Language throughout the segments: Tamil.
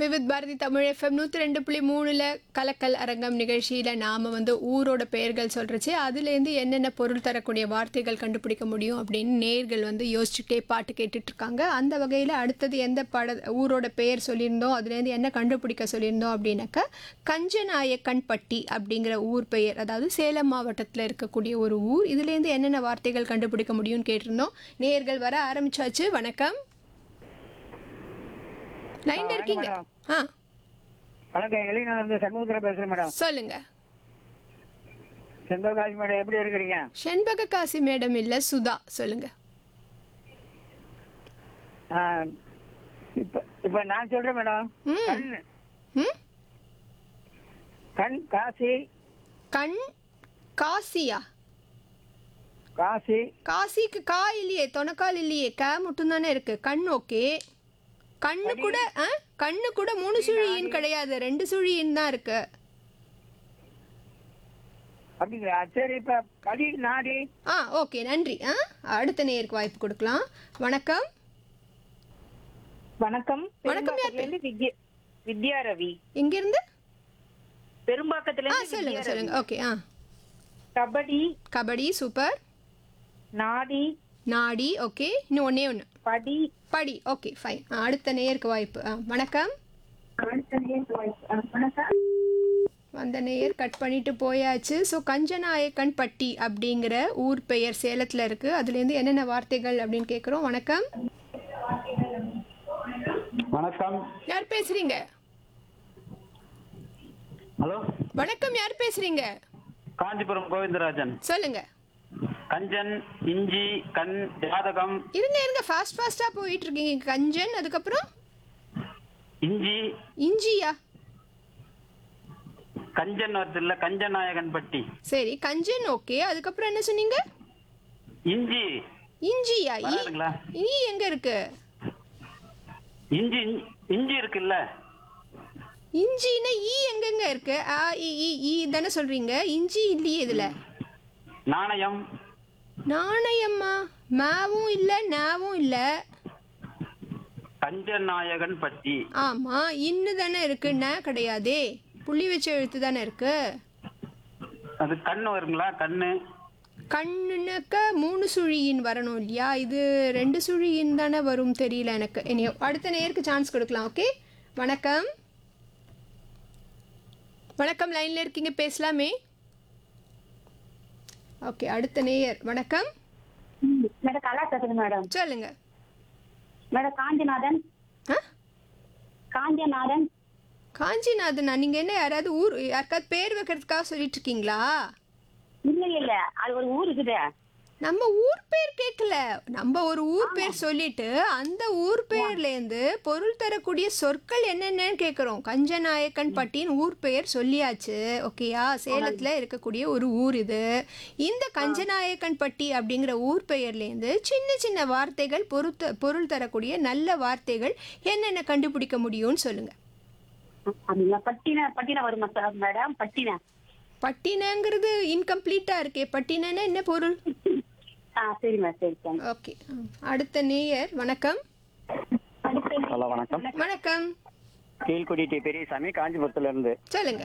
விவித் பாரதி தமிழ் எஃப்எம் நூற்றி ரெண்டு புள்ளி மூணில் கலக்கல் அரங்கம் நிகழ்ச்சியில் நாம் வந்து ஊரோட பெயர்கள் சொல்கிறச்சு அதுலேருந்து என்னென்ன பொருள் தரக்கூடிய வார்த்தைகள் கண்டுபிடிக்க முடியும் அப்படின்னு நேர்கள் வந்து யோசிச்சுட்டே பாட்டு கேட்டுட்டு இருக்காங்க அந்த வகையில் அடுத்தது எந்த பட ஊரோட பெயர் சொல்லியிருந்தோம் அதுலேருந்து என்ன கண்டுபிடிக்க சொல்லியிருந்தோம் அப்படின்னாக்கா கஞ்சநாயக்கன்பட்டி அப்படிங்கிற ஊர் பெயர் அதாவது சேலம் மாவட்டத்தில் இருக்கக்கூடிய ஒரு ஊர் இதுலேருந்து என்னென்ன வார்த்தைகள் கண்டுபிடிக்க முடியும்னு கேட்டிருந்தோம் நேர்கள் வர ஆரம்பிச்சாச்சு வணக்கம் லைன்ல இருக்கீங்க ஆ வணக்கம் எலினா இருந்து சண்முகத்தில் பேசுறேன் மேடம் சொல்லுங்க செந்தகாஜ் மேடம் எப்படி இருக்கிறீங்க செண்பக காசி மேடம் இல்ல சுதா சொல்லுங்க ஆ, இப்ப இப்ப நான் சொல்றேன் மேடம் ம். கண் ம் கண் காசி கண் காசியா காசி காசிக்கு கா இல்லையே தொணக்கால் இல்லையே க மட்டும் தானே இருக்கு கண் ஓகே கண்ணு கூட ஆ கண்ணு கூட மூணு சுழியின் கிடையாது ரெண்டு சுழியின் தான் இருக்கு அப்படிங்களா சரி இப்ப கடி நாடி ஆ ஓகே நன்றி ஆ அடுத்த நேருக்கு வாய்ப்பு கொடுக்கலாம் வணக்கம் வணக்கம் வணக்கம், யார் பெரும்பாக்கத்துல இருந்து வித்யா வித்யா ரவி எங்கிருந்து பெரும்பாக்கத்துல ஆ இருந்து சொல்லுங்க வித்யா ரவி. சொல்லுங்க ஓகே ஆ கபடி கபடி சூப்பர் நாடி நாடி ஓகே இன்னும் ஒன்னே ஒன்று படி படி ஓகே ஃபைன் அடுத்த நேயருக்கு வாய்ப்பு ஆ வணக்கம் வந்த நேயர் கட் பண்ணிட்டு போயாச்சு ஸோ கஞ்சநாயக்கன் பட்டி அப்படிங்கிற ஊர் பெயர் சேலத்தில் இருக்கு அதுலேருந்து என்னென்ன வார்த்தைகள் அப்படின்னு கேட்குறோம் வணக்கம் வணக்கம் யார் பேசுறீங்க ஹலோ வணக்கம் யார் பேசுறீங்க காஞ்சிபுரம் கோவிந்தராஜன் சொல்லுங்க கஞ்சன் இஞ்சி கண் ஜாதகம் இருங்க இருங்க ஃபாஸ்ட் ஃபாஸ்ட்டாக போயிட்டு இருக்கீங்க கஞ்சன் அதுக்கப்புறம் இஞ்சி இஞ்சியா கஞ்சன் வருது இல்ல கஞ்சநாயகன் பட்டி சரி கஞ்சன் ஓகே அதுக்கப்புறம் என்ன சொன்னீங்க இஞ்சி இஞ்சியா ஈ வராதுங்களா? ஈ எங்க இருக்கு இஞ்சி இஞ்சி இருக்குல்ல இஞ்சின்னா ஈ எங்கெங்க இருக்கு ஆ இ ஈ ஈ தானே சொல்றீங்க இஞ்சி இல்லையே இதுல நாணயம் நாணயம்மா மாவும் இல்ல நாவும் இல்ல கஞ்சநாயகன் பட்டி ஆமா இன்னு தானே இருக்கு ந கிடையாதே புள்ளி வச்ச எழுத்து தானே இருக்கு அது கண்ணு வருங்களா கண்ணு கண்ணுனாக்க மூணு சுழியின் வரணும் இல்லையா இது ரெண்டு சுழியின் தானே வரும் தெரியல எனக்கு இனி அடுத்த நேருக்கு சான்ஸ் கொடுக்கலாம் ஓகே வணக்கம் வணக்கம் லைன்ல இருக்கீங்க பேசலாமே ஓகே அடுத்த நேயர் வணக்கம் மேடம் கலா பேசுறேன் மேடம் சொல்லுங்க மேடம் காஞ்சிநாதன் ஆ காஞ்சிநாதன் காஞ்சிநாதனா நீங்க என்ன யாராவது ஊர் யாருக்காவது பேர் வைக்கிறதுக்காக சொல்லிட்டு இருக்கீங்களா இல்ல இல்ல அது ஒரு ஊர் இருக்குது நம்ம ஊர் பேர் கேட்கல நம்ம ஒரு ஊர் பேர் சொல்லிட்டு அந்த ஊர் பேர்லேருந்து பொருள் தரக்கூடிய சொற்கள் என்னென்னு கேட்குறோம் கஞ்சநாயக்கன் பட்டின்னு ஊர் பெயர் சொல்லியாச்சு ஓகேயா சேலத்தில் இருக்கக்கூடிய ஒரு ஊர் இது இந்த கஞ்சநாயக்கன் பட்டி அப்படிங்கிற ஊர் பெயர்லேருந்து சின்ன சின்ன வார்த்தைகள் பொருத்த பொருள் தரக்கூடிய நல்ல வார்த்தைகள் என்னென்ன கண்டுபிடிக்க முடியும்னு சொல்லுங்க அப்படிங்களா பட்டின பட்டின வருமா சார் மேடம் பட்டின பட்டினங்கிறது இன்கம்ப்ளீட்டா இருக்கே பட்டினன்னா என்ன பொருள் ஆ சரி மேம் சரி சரி ஓகே அடுத்த நேயர் வணக்கம் ஹலோ வணக்கம் வணக்கம் கீழ்குடி டி பெரியசாமி காஞ்சிபுரத்துல இருந்து சொல்லுங்க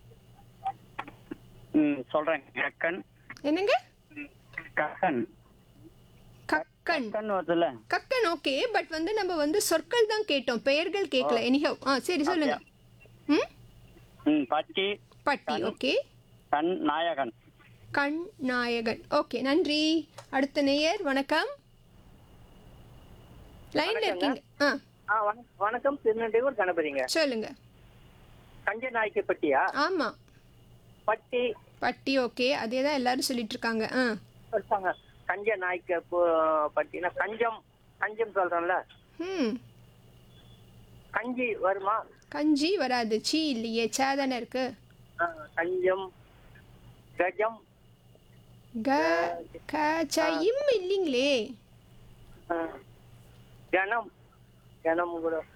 ம், சொல்றேன் கக்கன் என்னங்க கக்கன் கக்கன் கக்கன் வருதுல்ல கக்கன் ஓகே பட் வந்து நம்ம வந்து சொற்கள் தான் கேட்டோம் பெயர்கள் கேட்கல எனிஹவ் ஆ சரி சொல்லுங்க ம் ம், பட்டி பட்டி ஓகே கண் நாயகன் கண் நாயகன் ஓகே நன்றி அடுத்த நேயர் வணக்கம் லைன்ல இருக்கீங்க ஆ ஆ வணக்கம் வணக்கம் திருநெல்வேலூர் கணபதிங்க சொல்லுங்க கஞ்ச நாய்க்கப்பட்டியா ஆமா பட்டி பட்டி ஓகே அதே தான் எல்லாரும் சொல்லிட்டு இருக்காங்க ஆ சொல்றாங்க கஞ்ச நாய்க்கு பட்டினா கஞ்சம் கஞ்சம் சொல்றோம்ல ம் கஞ்சி வருமா கஞ்சி வராது சீ இல்லையே சே தானே இருக்கு ஆ, கஞ்சம் கஜம் க க ச இம் இல்லைங்களே ஆ, கணம் கணம் கூட